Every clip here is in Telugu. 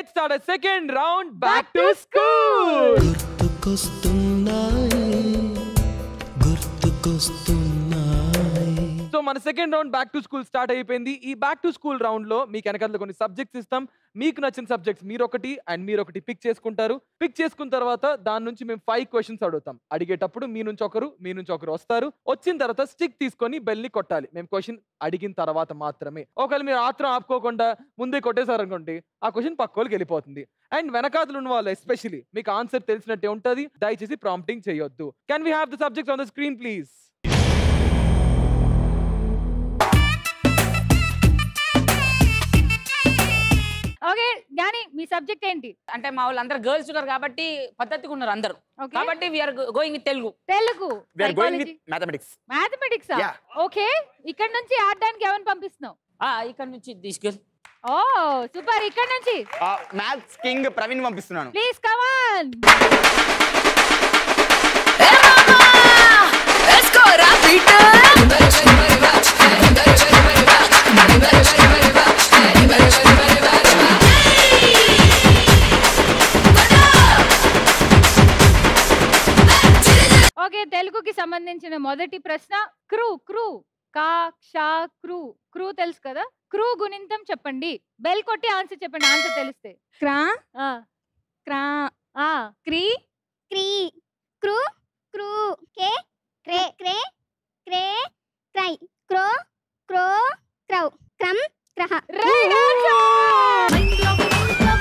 Let's start second round back to school గుర్తుకొస్తున్నాయి గుర్తుకొస్తున్నాయి సో మన second round back to school start అయిపోయింది ఈ బ్యాక్ టు స్కూల్ రౌండ్ లో మీకు వెనకాల కొన్ని సబ్జెక్ట్స్ ఇస్తాం మీకు నచ్చిన సబ్జెక్ట్స్ మీరు ఒకటి అండ్ మీరు ఒకటి పిక్ చేసుకుంటారు పిక్ చేసుకున్న తర్వాత దాని నుంచి మేము ఫైవ్ క్వశ్చన్స్ అడుగుతాం అడిగేటప్పుడు మీ నుంచి ఒకరు మీ నుంచి ఒకరు వస్తారు వచ్చిన తర్వాత స్టిక్ తీసుకొని బెల్ ని కొట్టాలి మేము క్వశ్చన్ అడిగిన తర్వాత మాత్రమే ఒకవేళ మీరు ఆత్రం ఆపుకోకుండా ముందే కొట్టేశారు అనుకోండి ఆ క్వశ్చన్ పక్కోళ్ళకి వెళ్ళిపోతుంది అండ్ వెనకాతలు ఉన్న వాళ్ళు ఎస్పెషలీ మీకు ఆన్సర్ తెలిసినట్టే ఉంటుంది దయచేసి ప్రాంప్టింగ్ చేయొద్దు can we have the subjects on the screen please okay Gyani మీ సబ్జెక్ట్ ఏంటి అంటే మా వాళ్ళు అందరు గర్ల్స్ ఉన్నారు కాబట్టి పద్ధతిగా ఉన్నారు అందరు ఓకే కాబట్టి we are going with Telugu Telugu We are going with mathematics. Mathematics Yeah. Okay ఇక్కడ నుంచి ఆడడానికి ఎవరిని పంపిస్తున్నావు ఆ, ఇక్కడ నుంచి తీసుకెళ్ళి ఓ సూపర్ ఇక్కడ నుంచి మ్యాథ్స్ కింగ్ ప్రవీణ్ పంపిస్తున్నాను ప్లీజ్ కమాన్ ఓకే తెలుగుకి సంబంధించిన మొదటి ప్రశ్న క్రూ క్రూ కా క్షా క్రూ క్రూ తెలుసు కదా క్రూ గుణింతం చెప్పండి బెల్ కొట్టి ఆన్సర్ చెప్పండి ఆన్సర్ తెలిస్తే క్రా ఆ, క్రా ఆ, క్రీ క్రీ క్రూ క్రూ కే క్రే క్రే క్రే క్రై క్రో క్రో క్రౌ క్రమ్ క్రహ right answer!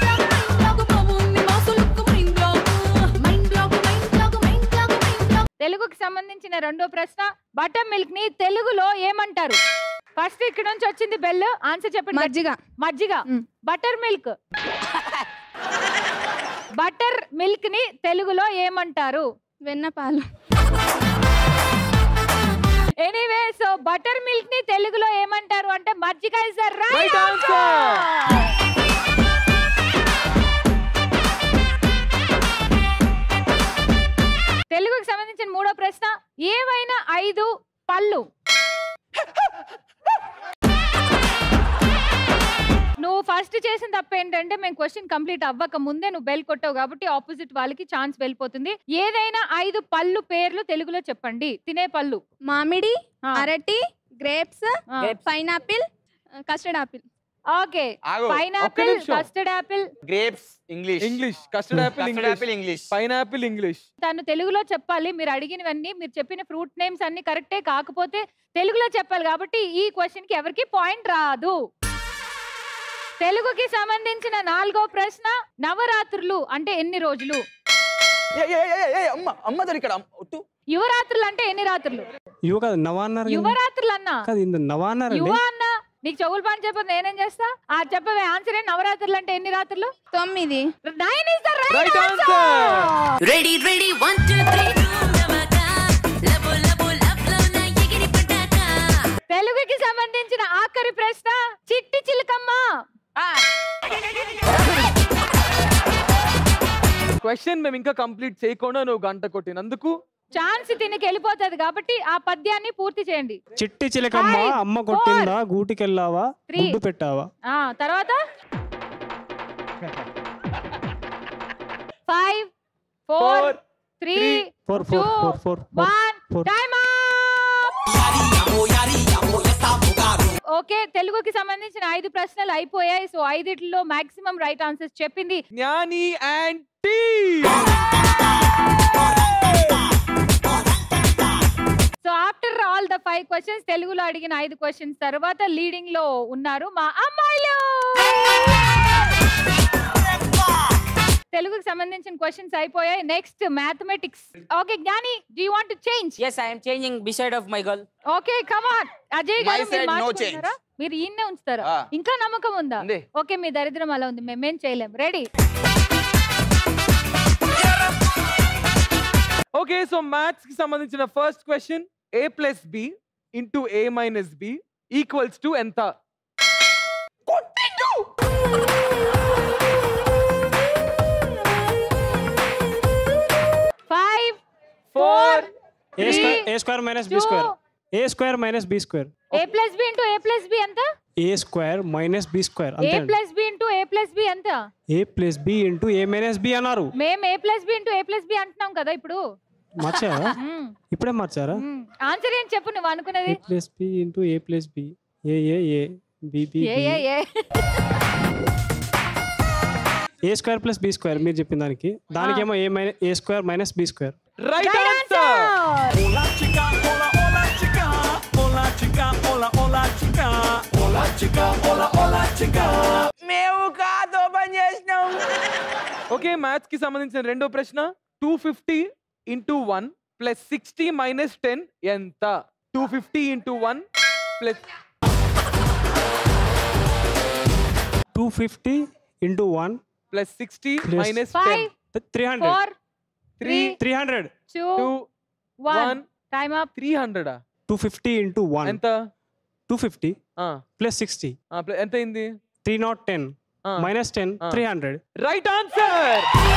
తెలుగుకి సంబంధించిన రెండో ప్రశ్న బటర్ మిల్క్ ని తెలుగులో ఏమంటారు ఫస్ట్ ఇక్కడ నుంచి వచ్చింది బెల్ ఆన్సర్ చెప్పండి మజ్జిగ మజ్జిగ మ్. బటర్ మిల్క్ బటర్ మిల్క్ ని తెలుగులో ఏమంటారు వెన్న పాలు ఎనీవే సో బటర్ మిల్క్ ని తెలుగులో ఏమంటారు అంటే మజ్జిగ is the Right right answer. తెలుగుకి సంబంధించిన మూడో ప్రశ్న ఏవైనా ఐదు పళ్ళు నువ్వు ఫస్ట్ చేసిన తప్పు ఏంటంటే మేము క్వశ్చన్ కంప్లీట్ అవ్వక ముందే నువ్వు బెల్ కొట్టావు కాబట్టి ఆపోజిట్ వాళ్ళకి ఛాన్స్ వెళ్ళిపోతుంది ఏదైనా ఐదు పళ్ళు పేర్లు తెలుగులో చెప్పండి తినే పళ్ళు మామిడి ఆ, అరటి గ్రేప్స్ ఆ. పైనాపిల్ కస్టర్డ్ ఆపిల్ ఓకే ఆగు పైనాపిల్ నిమిషం. Custard apple grapes English English custard apple custard English apple English pineapple English తను తెలుగులో చెప్పాలి మీరు అడిగినవన్నీ మీరు చెప్పిన ఫ్రూట్ నేమ్స్ అన్ని కరెక్టే కాకపోతే తెలుగులో చెప్పాలి కాబట్టి ఈ క్వశ్చన్ కి ఎవరికి పాయింట్ రాదు తెలుగుకి సంబంధించిన నాలుగో ప్రశ్న నవరాత్రులు అంటే ఎన్ని రోజులు ఏ, ఏ, ఏ, ఏ, అమ్మ అమ్మ దొరి ఇక్కడ అమ్మ, ఒట్టు యువరాత్రులు అంటే ఎన్ని రాత్రులు యువ కాదు నవ అన్నారు కదా? యువరాత్రులు అన్నా కాదు ఇంత నవ అన్నారండి యువ అన్న నీకు చెవులు పని చెప్పదు నేనేం చేస్తా ఆ చెప్పవే ఆన్సర్ ఏ నవరాత్రులు అంటే ఎన్ని రాత్రులు తొమ్మిది nine is the right right answer answer ready ready one two three లబో లబో లబ్ లో నా ఎగిరి పటాక తెలుగుకి సంబంధించిన ఆఖరి ప్రశ్న చిట్టి చిలకమ్మ క్వశ్చన్ మేము ఇంకా కంప్లీట్ చేయకుండా నువ్వు గంట కొట్టినందుకు ఛాన్స్ తినికి వెళ్ళిపోతుంది కాబట్టి ఆ పద్యాన్ని పూర్తి చేయండి చిట్టి చిలకమ్మ Five, అమ్మ కొట్టిందా గూటికెళ్ళావా Three. గుడ్డు పెట్టావా ఆ తర్వాత five four four three four two four four four four one four. Time okay తెలుగుకి సంబంధించిన ఐదు ప్రశ్నలు అయిపోయాయి సో ఐదిట్లో మాక్సిమం రైట్ ఆన్సర్స్ చెప్పింది జ్ఞాని అండ్ టీ so after all the five questions తెలుగులో అడిగిన ఐదు క్వశ్చన్స్ తర్వాత లీడింగ్ లో ఉన్నారు మా అమ్మాయిలు తెలుగుకి సంబంధించిన క్వశ్చన్స్ అయిపోయాయి next mathematics okay Gyani do want to change yes I'm changing beside of my girl okay come on Ajay My గారు మీరు side, no మార్చుకుంటున్నారా మీరు ఈయన్నే ఉంచుతారా ఆ. ఇంకా నమ్మకం ఉందా ఉంది. ఓకే మీ దరిద్రం అలా ఉంది మేమేం చేయలేం రెడీ ఓకే సో మ్యాథ్స్ కి సంబంధించిన first question A plus B into A minus B equals to ఎంత five four A square A square minus B square A square minus B square A plus B into A plus B ఎంత A square minus B square A అంతే plus B into A plus B ఎంత A plus B into A minus B అన్నారు మేము A plus B into A plus B అంటున్నాం కదా ఇప్పుడు మార్చారా ఇప్పుడే మార్చారా ఆన్సర్ ఏం చెప్పు నువ్వు అనుకున్నది A plus B into A plus B A A A B B A A A A square plus B square మీరు చెప్పిన దానికి దానికేమో A minus A square minus B square right Right answer answer. మేము కాదు ఓపెన్ చేసినాం ఓకే మ్యాథ్స్ కి సంబంధించిన రెండో ప్రశ్న two fifty into one plus sixty minus ten ఎంత two fifty into one plus two fifty into one plus sixty Plus minus five ten three hundred four three three hundred two two one one time up three హండ్రెడా టూ ఫిఫ్టీ ఇంటూ వన్ ఎంత టూ ఫిఫ్టీ ఆ, ప్లస్ సిక్స్టీ ఆ, ప్ల- ఎంత అయింది three not ten minus ten ఆ. Three hundred right answer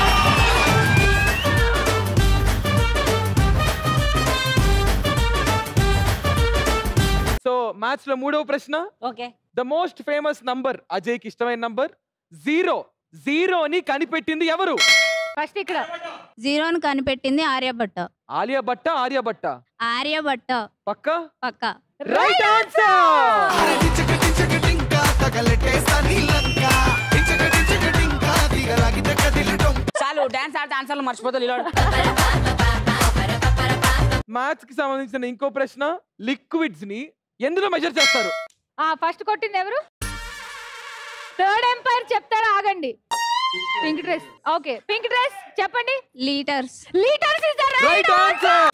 so maths లో మూడవ ప్రశ్న okay the most famous number Ajay కి ఇష్టమైన నంబర్ జీరో జీరోని కనిపెట్టింది ఎవరు ఫస్ట్ ఇక్కడ జీరోను కనిపెట్టింది ఆర్యభట్ట ఆలియా భట్ట ఆర్య భట్ట ఆర్యభట్ట పక్క పక్క రైట్ ఆన్సర్ చాలు డాన్స్ ఆడితే ఆన్సర్లు మర్చిపోతారు ఇలా మ్యాథ్స్ కి సంబంధించిన ఇంకో ప్రశ్న లిక్విడ్స్ ని ఎందులో మెజర్ చేస్తారు ఆ ఫస్ట్ కొట్టింది ఎవరు థర్డ్ ఎంపైర్ చెప్తారా ఆగండి pink dress okay pink dress చెప్పండి litres litres is the right right answer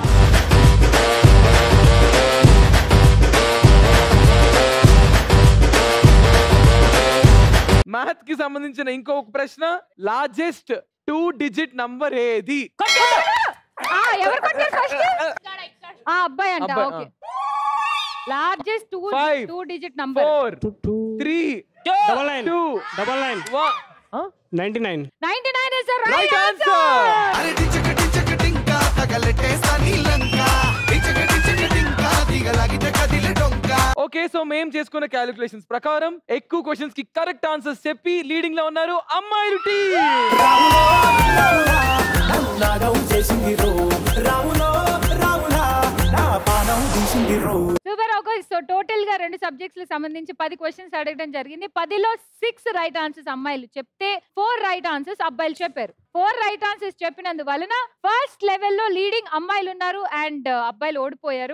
math కి సంబంధించిన ఇంకొక ప్రశ్న లార్జెస్ట్ టూ డిజిట్ నంబర్ ఏది ఆ ఎవరు కొట్టారు ఫస్ట్ ఆ అబ్బాయి అంట అబ్బాయి, okay largest two Five, two digit number four two two three double nine two double nine one ninety nine 99 is the right right answer answer okay so మేం చేసుకున్న క్యాలిక్యులేషన్స్ ప్రకారం ఎక్కువ క్వశ్చన్స్ కి కరెక్ట్ ఆన్సర్స్ చెప్పి లీడింగ్ లో ఉన్నారు అమ్మాయిలు team super okay so total గా రెండు సబ్జెక్ట్స్ సంబంధించి పది క్వశ్చన్స్ అడగడం జరిగింది పదిలో సిక్స్ రైట్ ఆన్సర్స్ అమ్మాయిలు చెప్తే ఫోర్ రైట్ ఆన్సర్స్ అబ్బాయిలు చెప్పారు ఫోర్ రైట్ ఆన్సర్స్ చెప్పినందు వలన ఫస్ట్ లెవెల్లో లీడింగ్ అమ్మాయిలు ఉన్నారు అండ్ అబ్బాయిలు ఓడిపోయారు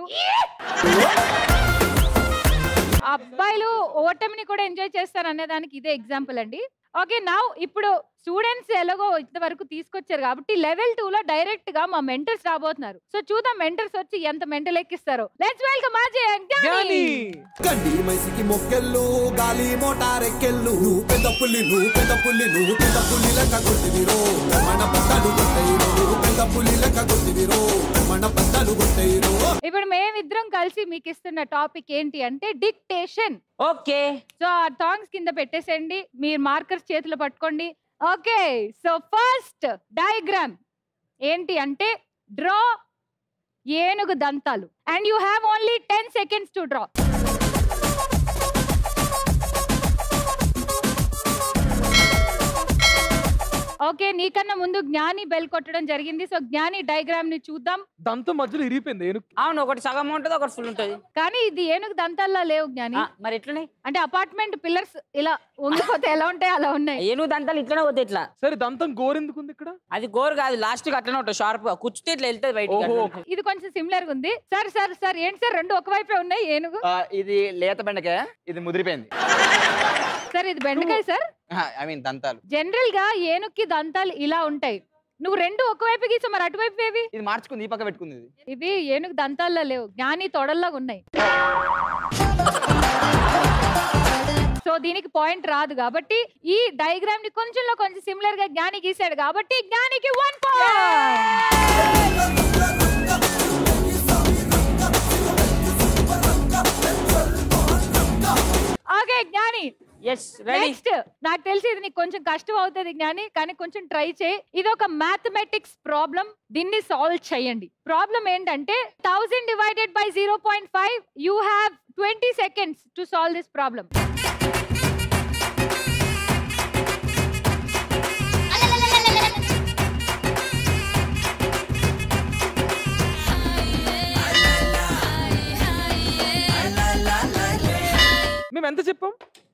అబ్బాయిలు ఓటమిని కూడా ఎంజాయ్ చేస్తారు అనే దానికి ఇదే ఎగ్జాంపుల్ అండి ఓకే నా ఇప్పుడు స్టూడెంట్స్ ఎలాగో ఇంతవరకు తీసుకొచ్చారు కాబట్టి లెవెల్ టూ లో డైరెక్ట్ గా మా మెంటర్స్ రాబోతున్నారు సో చూద్దాం మెంటర్స్ వచ్చి ఎంత మెంటల్ ఎక్కిస్తారో let's welcome Ajay and Gyani Gyani. గడ్డి మైసికి మొక్కెళ్ళు గాలి మోటారెక్కెళ్ళు నువ్వు పెద్ద పుల్లి నువ్వు పెద్ద పుల్లి నువ్వు పెద్ద పుల్లి లెక్క కొట్టివిరో మన బద్దలు కొట్టయిరో నువ్వు పెద్ద పుల్లి లెక్క కొట్టివిరో మన బద్దలు కొట్టయిరో ఇప్పుడు మేమిద్దరం కలిసి మీకు ఇస్తున్న టాపిక్ ఏంటి అంటే డిక్టేషన్ ఓకే సో ఆ టాంగ్స్ కింద పెట్టేసేయండి మీరు మార్కర్స్ చేతిలో పట్టుకోండి ఓకే సో ఫస్ట్ డయాగ్రామ్ ఏంటి అంటే డ్రా ఏనుగు దంతాలు and you have only ten seconds to draw okay నీకన్నా ముందు జ్ఞాని బెల్ కొట్టడం జరిగింది సో జ్ఞాని డయాగ్రామ్ ని చూద్దాం దాంతో మధ్యలో ఇరిగిపోయింది ఏనుగు అవును ఒకటి సగం ఉంటుంది ఒకటి ఫుల్ ఉంటుంది కానీ ఇది ఏనుగు దంతాల్లా లేవు జ్ఞాని ఆ, మరి ఎట్లున్నాయి అంటే అపార్ట్మెంట్ పిల్లర్స్ ఇలా వంగిపోతే ఎలా ఉంటాయి అలా ఉన్నాయి ఏనుగు దంతాలు ఇట్లనే పోతాయి ఇట్లా సరే దంతం గోరెందుకు ఉంది ఇక్కడ అది గోరు కాదు లాస్ట్ కి అట్లనే ఉంటుంది షార్ప్ గా కుచ్చితే ఇట్లా వెళ్తుంది బయటికి ఓహో. అట్లా. ఇది కొంచెం సిమిలర్ గా ఉంది సార్ సార్ సార్ ఏంటి సార్ రెండు ఒకవైపే ఉన్నాయి ఏనుగు ఆ, ఇది లేత బెండకాయ ఇది ముదిరిపోయింది సార్ ఇది బెండకాయ సార్ ఐ మీన్ దంతాలు జనరల్ గా ఏనుగుకి దంతాలు ఇలా ఉంటాయి నువ్వు రెండు ఒకవైపు గీసా మరి అటువైపు ఏవి ఇది మార్చుకుంది ఈ పక్క పెట్టుకుంది ఇది ఇవి ఏనుగు దంతాల్లో లేవు జ్ఞాని తొడల్లాగా ఉన్నాయి సో దీనికి పాయింట్ రాదు కాబట్టి ఈ డయాగ్రామ్ ని కొంచెంలో కొంచెం సిమిలర్ గా జ్ఞాని గీసాడు కాబట్టి జ్ఞానికి one point okay Gyani yes ready next నాకు తెలిసి ఇది నీకు కొంచెం కష్టం అవుతుంది జ్ఞాని కానీ కొంచెం ట్రై చేయి ఇది ఒక మ్యాథమెటిక్స్ ప్రాబ్లం దీన్ని సాల్వ్ చేయండి ప్రాబ్లం ఏంటంటే thousand divided by zero point five you have twenty seconds to solve this problem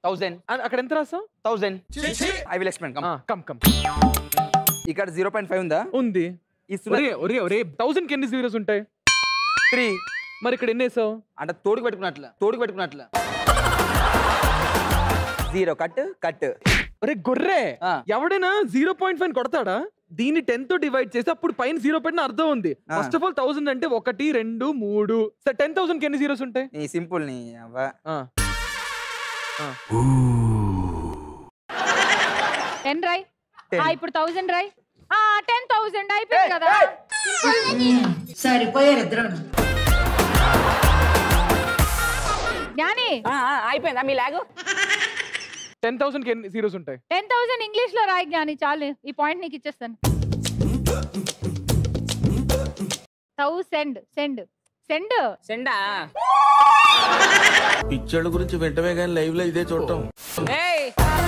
thousand అక్కడ ఎంత రాసావు thousand I will explain come come come ఇక్కడ జీరో పాయింట్ ఫైవ్ ఉందా ఉంది ఈ ఒరే ఒరే ఒరే థౌసండ్ కి ఎన్ని జీరోస్ ఉంటాయి త్రీ మరి ఇక్కడ ఎన్ని వేసావు అంటే తోడుకు పెట్టుకున్నట్ల తోడుకు పెట్టుకున్నట్ల జీరో కట్ కట్ ఒరే గొర్రె ఆ. ఎవడైనా జీరో పాయింట్ ఫైవ్ కొడతాడా దీన్ని టెన్ తో డివైడ్ చేసి అప్పుడు పైన జీరో పెట్టిన అర్థం ఉంది ఆ. ఫస్ట్ ఆఫ్ ఆల్ థౌసండ్ అంటే ఒకటి రెండు మూడు సరే టెన్ థౌసండ్ కి ఎన్ని జీరోస్ ఉంటాయి నీ సింపుల్ నీ అవ్వ ఆ. టెన్ రై Ten. ఆ, ఇప్పుడు థౌసండ్ రై ఆ టెన్ థౌసండ్ అయిపోయింది కదా జ్ఞాని ఆ, ఆ, అయిపోయిందా మీ లాగు టెన్ థౌసండ్ కి ఎన్ని జీరోస్ ఉంటాయి టెన్ థౌసండ్ ఇంగ్లీష్ లో రాయి జ్ఞాని చాలు ఈ పాయింట్ నీకు ఇచ్చేస్తాను థౌసండ్ సెండ్ సెండ్ సెండా పిచ్చోళ్ళ గురించి వెంటనే కానీ లైవ్ లో ఇదే చూడటం ఏయ్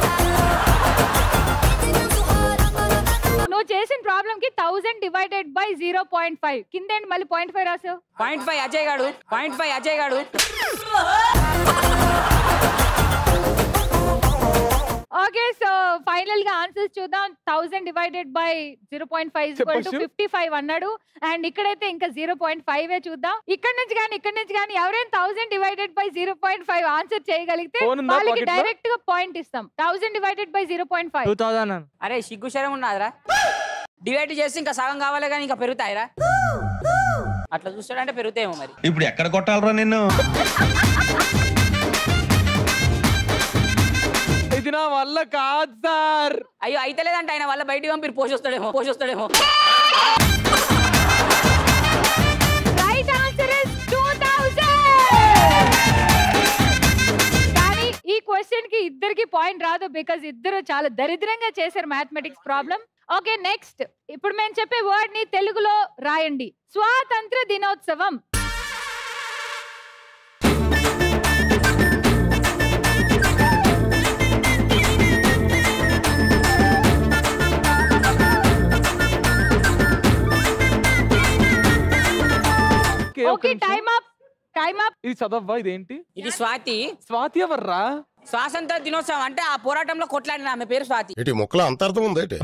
నువ్వు చేసిన ప్రాబ్లం కి thousand divided by zero point five కింద ఏంటి మళ్ళీ పాయింట్ ఫైవ్ రాసావు పాయింట్ ఫైవ్ అజయ్ గాడు పాయింట్ ఫైవ్ అజయ్ గాడు ఓకే సో ఫైనల్ గా ఆన్సర్స్ చూద్దాం thousand divided by zero point five equal to చెప్పొచ్చు. ఫిఫ్టీ ఫైవ్ అన్నాడు అండ్ ఇక్కడైతే ఇంకా జీరో పాయింట్ ఫైవ్ చూద్దాం ఇక్కడ నుంచి కానీ ఇక్కడ నుంచి కానీ ఎవరైనా thousand divided by zero point five answer చేయగలిగితే Phone ఉందా వాళ్ళకి pocket లో? డైరెక్ట్ గా పాయింట్ ఇస్తాం thousand divided by zero point five two thousand అరే సిగ్గు శరం ఉన్నదిరా డివైడ్ చేస్తే ఇంకా సగం కావాలి కానీ ఇంకా పెరుగుతాయిరా అట్లా చూస్తాడంటే పెరుగుతాయేమో మరి ఇప్పుడు ఎక్కడ కొట్టాలరా నిన్ను ఇది నా వల్ల కాదు సార్ అయ్యో అయితే లేదంటే ఆయన వల్ల బయటికి పంపి పోషొస్తాడేమో పోషొస్తాడేమో రైట్ ఆన్సర్ ఇస్ 2000 కానీ ఈ క్వశ్చన్ కి ఇద్దరికి పాయింట్ రాదు బికాజ్ ఇద్దరు చాలా దరిద్రంగా చేశారు మ్యాథమెటిక్స్ ప్రాబ్లం ఓకే నెక్స్ట్ ఇప్పుడు మేము చెప్పే వర్డ్ ని తెలుగులో రాయండి స్వాతంత్ర దినోత్సవం Okay, ఒక ఓకే నిమిషం. టైమ్ అప్ టైమ్ అప్ ఇది చదవ్వా ఇదేంటి ఇది స్వాతి స్వాతి ఎవర్రా స్వాతంత్ర దినోత్సవం అంటే ఆ పోరాటంలో కొట్లాడిన ఆమె పేరు స్వాతి ఏంటి మొక్కలో అంతర్థం ఉంది ఏంటి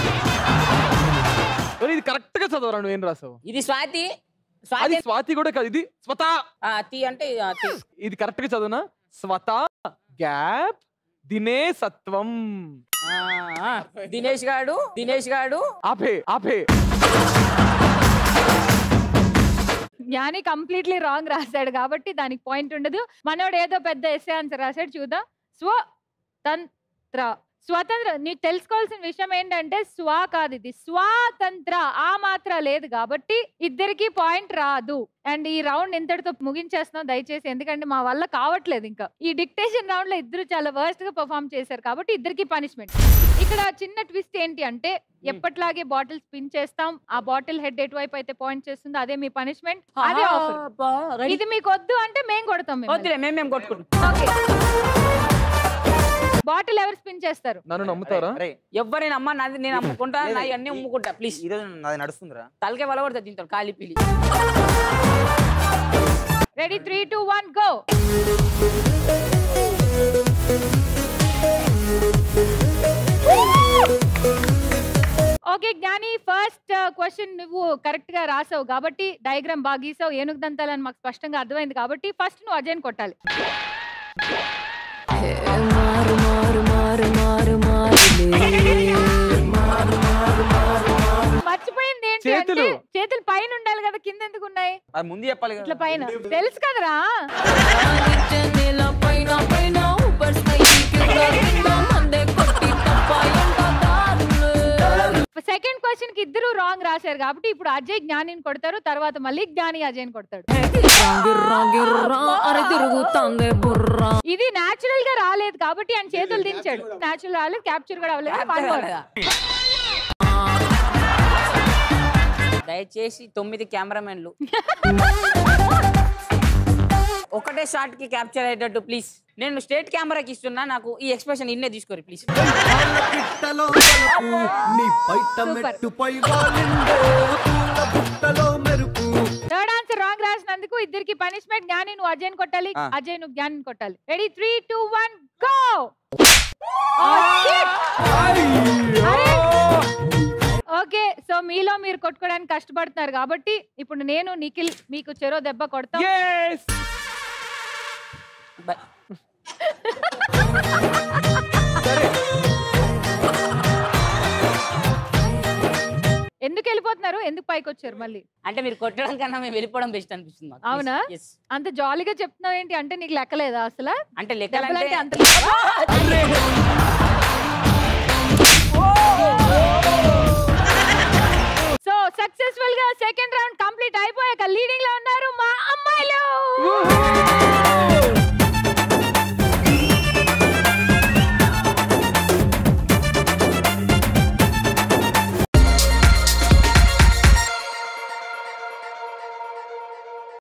ఒరే, ఇది కరెక్ట్ గా చదవరా నువ్వు ఏం రాసావు ఇది స్వాతి అది స్వాతి స్వాతి కూడా కాదు ఇది స్వత ఆ, తి అంటే ఆ, తి. ఇది కరెక్ట్ గా చదవనా స్వత గ్యాప్ దినేసత్వం ఆ, ఆ. దినేష్ గాడు దినేష్ గాడు ఆపే ఆపే జ్ఞాని కంప్లీట్లీ రాంగ్ రాశాడు కాబట్టి దానికి పాయింట్ ఉండదు మనోడు ఏదో పెద్ద ఎస్ఏ ఆన్సర్ రాశాడు చూద్దాం స్వతంత్ర స్వతంత్ర నీకు తెలుసుకోవాల్సిన విషయం ఏంటంటే స్వ కాదు ఇది స్వాతంత్ర ఆ మాత్ర లేదు కాబట్టి ఇద్దరికి పాయింట్ రాదు అండ్ ఈ రౌండ్ ఇంతటితో ముగించేస్తున్నాం దయచేసి ఎందుకంటే మా వల్ల కావట్లేదు ఇంకా ఈ డిక్టేషన్ రౌండ్ లో ఇద్దరు చాలా వర్స్ట్ గా పర్ఫామ్ చేశారు కాబట్టి ఇద్దరికి పనిష్మెంట్ ఇక్కడ చిన్న ట్విస్ట్ ఏంటి అంటే ఎప్పట్లాగే బాటిల్ స్పిన్ చేస్తాం ఆ బాటిల్ హెడ్ ఎటువైపు అయితే పాయింట్ చేస్తుందో అదే మీ పనిష్మెంట్ అదే ఆఫర్ అబ్బా, ready. ఇది మీకు వద్దు అంటే మేము కొడతాం మిమ్మల్ని. వద్దులే మేము మేము కొట్టుకుంటాం ఓకే బాటిల్ ఎవరు స్పిన్ చేస్తారు నన్ను నమ్ముతారా అరే ఎవరిని అమ్మ నాది నేను అమ్ముకుంటా నా అన్ని అమ్ముకుంటా ప్లీజ్ ఈరోజు నాది నడుస్తుందిరా తలకే వలగొడతా దీంతో కాలి పిలి ready three two one go okay Gyani first question నువ్వు కరెక్ట్ గా రాసావు కాబట్టి డయాగ్రామ్ బాగా గీసావు ఏనుగు దంతాలని మాకు స్పష్టంగా అర్థమైంది కాబట్టి ఫస్ట్ నువ్వు అజయన్ కొట్టాలి మర్చిపోయింది ఏంటి అంటే చేతులు. చేతులు పైన ఉండాలి కదా కింద ఎందుకు ఉన్నాయి అది ముందు చెప్పాలి ఇట్లా కదా పైన తెలుసు కదరా సెకండ్ క్వశ్చన్ కి ఇద్దరు రాంగ్ రాశారు కాబట్టి ఇప్పుడు అజయ్ జ్ఞానిని కొడతారు తర్వాత మళ్ళీ జ్ఞాని అజయ్ కొడతాడు ఇది నాచురల్ గా రాలేదు కాబట్టి ఆయన చేతులు దించాడు నాచురల్ రాలేదు క్యాప్చర్ కూడా అవ్వలేదు one word. దయచేసి తొమ్మిది కెమెరామెన్లు ఒకటే షాట్ కి క్యాప్చర్ అయ్యేటట్టు ప్లీజ్ నేను స్టేట్ కెమెరాకి ఇస్తున్నా నాకు ఈ ఎక్స్ప్రెషన్ ఇన్నే తీసుకోరు ప్లీజ్ పిట్టలో వలపు, నీ బయట Super. మెట్టుపై వాలిందో పూల బుట్టలో మెరుపు థర్డ్ ఆన్సర్ రాంగ్ రాసినందుకు చేసినందుకు ఇద్దరికి పనిష్మెంట్ జ్ఞాని నువ్వు అజయ్ కొట్టాలి ఆ. అజయ్ నువ్వు జ్ఞాని కొట్టాలి ready three two one go okay so మీలో మీరు కొట్టుకోవడానికి కష్టపడుతున్నారు కాబట్టి ఇప్పుడు నేను నిఖిల్ మీకు చెరో దెబ్బ కొడతాం Yes! బ- ఎందుకు వెళ్ళిపోతున్నారు ఎందుకు పైకి వచ్చారు మళ్ళీ అంటే మీరు కొట్టడం కన్నా మేము వెళ్ళిపోవడం బెస్ట్ అనిపిస్తుంది మాకు. అవునా? Yes. అంత జాలీగా చెప్తున్నావు ఏంటి అంటే నీకు లెక్కలేదా అసలు అంటే దెబ్బలంటే లెక్కలంటే అంత లెక్కవా? సో సక్సెస్ఫుల్ గా సెకండ్ రౌండ్ కంప్లీట్ అయిపోయాక లీడింగ్ లో ఉన్నారు మా అమ్మాయిలు